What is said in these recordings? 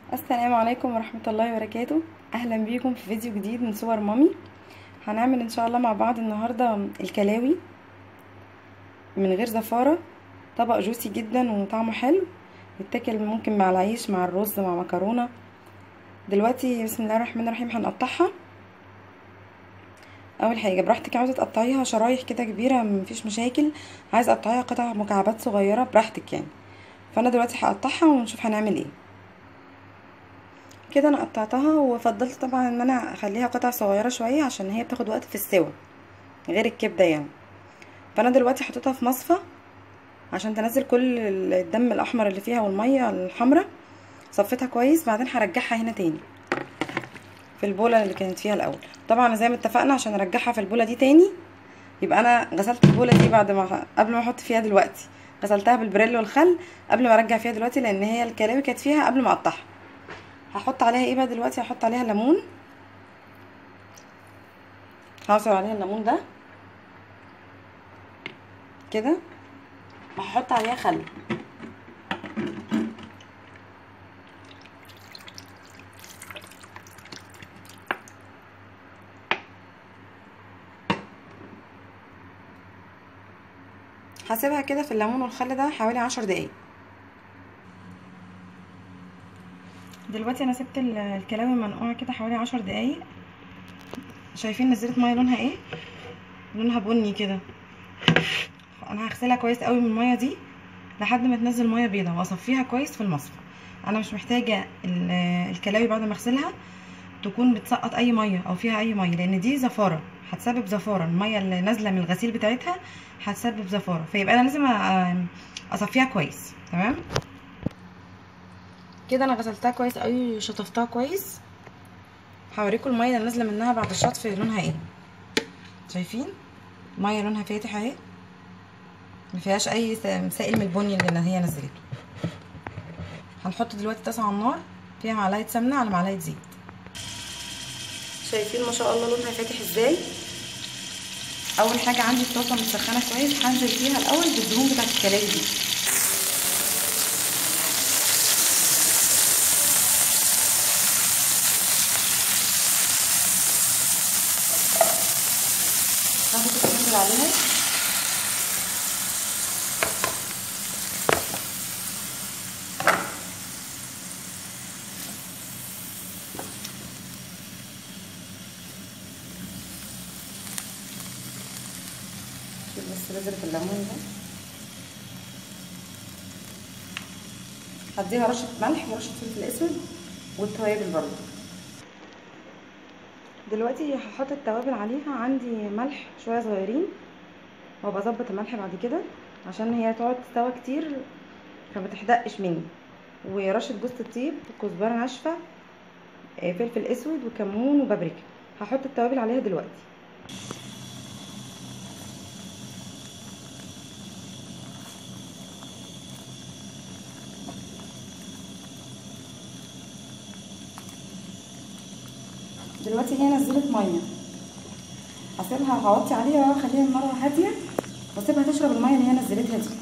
السلام عليكم ورحمة الله وبركاته اهلا بيكم في فيديو جديد من صور مامي هنعمل ان شاء الله مع بعض النهاردة الكلاوي من غير زفارة طبق جوسي جدا وطعمه حلو يتاكل ممكن مع العيش مع الرز مع مكرونة دلوقتي بسم الله الرحمن الرحيم هنقطعها اول حاجه براحتك عاوزه تقطعيها شرايح كده كبيره مفيش مشاكل عايزه تقطعيها قطع مكعبات صغيره براحتك يعني فانا دلوقتي هقطعها ونشوف هنعمل ايه كده انا قطعتها وفضلت طبعا ان انا اخليها قطع صغيره شويه عشان هي بتاخد وقت في السوا غير الكبده يعني فانا دلوقتي حطيتها في مصفى عشان تنزل كل الدم الاحمر اللي فيها والميه الحمراء صفيتها كويس بعدين هرجعها هنا تاني في البوله اللي كانت فيها الاول طبعا زي ما اتفقنا عشان ارجعها في البوله دي تاني يبقى انا غسلت البوله دي بعد ما قبل ما احط فيها دلوقتي غسلتها بالبريل والخل قبل ما ارجع فيها دلوقتي لان هي الكلاوي كانت فيها قبل ما اقطعها هحط عليها ايه بقى دلوقتي هحط عليها ليمون هعصر عليها الليمون ده كده وهحط عليها خل هسيبها كده في الليمون والخل ده حوالي عشر دقايق دلوقتي انا سبت الكلاوي منقوعه كده حوالي عشر دقايق شايفين نزلت ميه لونها ايه لونها بني كده انا هغسلها كويس قوي من الميه دي لحد ما تنزل ميه بيضه واصفيها كويس في المصفى انا مش محتاجه الكلاوي بعد ما اغسلها تكون بتسقط اي ميه او فيها اي ميه لان دي زفاره هتسبب زفاره الميه اللي نازله من الغسيل بتاعتها هتسبب زفاره فيبقى انا لازم اصفيها كويس تمام كده انا غسلتها كويس قوي شطفتها كويس هوريكم الميه اللي نازله منها بعد الشطف لونها ايه شايفين ميه لونها فاتح اهي ما فيهاش اي سائل من البني اللي هي نزلته هنحط دلوقتي طاسه على النار فيها معلقه سمنه على معلقه زيت شايفين ما شاء الله لونها فاتح ازاي اول حاجه عندي الطاسه متسخنه كويس هنزل فيها الاول بالدهون بتاعت الكلاوي دي هاخد الفلفل عليها شوف بس بذرة الليمون ده هديها رشة ملح ورشة فلفل اسود والتوابل برضه دلوقتي هحط التوابل عليها عندي ملح شويه صغيرين وبظبط الملح بعد كده عشان هي تقعد تستوى كتير فمتحدقش مني ورشه جوز الطيب كزبره ناشفه فلفل اسود وكمون وبابريكا هحط التوابل عليها دلوقتي دلوقتي هي نزلت ميه هسيبها هوطي عليها واخليها النار هاديه واسيبها تشرب الميه اللي هي نزلتها دي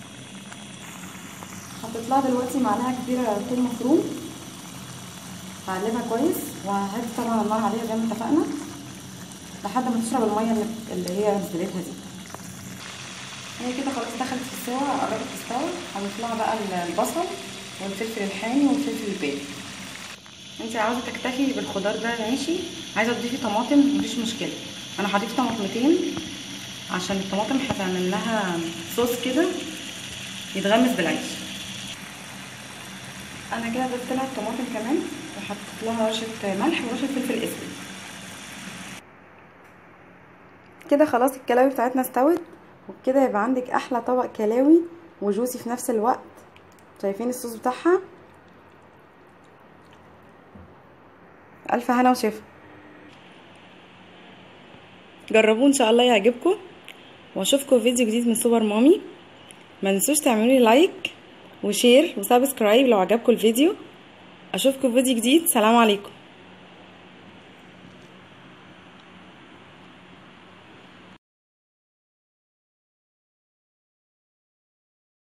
حطيت لها دلوقتي معلقه كبيره ثوم مفروم هقلبها كويس وهدي طبعا النار عليها زي ما اتفقنا لحد ما تشرب الميه اللي هي نزلتها دي هي كده خلاص دخلت في السوا قربت تستوي هضيف لها بقى البصل والفلفل الحامي والفلفل البارد انت عاوزه تكتفي بالخضار ده ماشي عايزه تضيفي طماطم مفيش مشكله انا هضيف طماطمتين عشان الطماطم هتعمل لها صوص كده يتغمس بالعيش انا كده ضفت لها الطماطم كمان وحطيت لها رشه ملح ورشه فلفل اسود كده خلاص الكلاوي بتاعتنا استوت وبكده يبقى عندك احلى طبق كلاوي وجوسي في نفس الوقت شايفين الصوص بتاعها الف هنا وشفا جربوه ان شاء الله يعجبكم واشوفكم في فيديو جديد من سوبر مامي ما تنسوش تعملوا لي لايك وشير وسبسكرايب لو عجبكم الفيديو اشوفكم في فيديو جديد سلام عليكم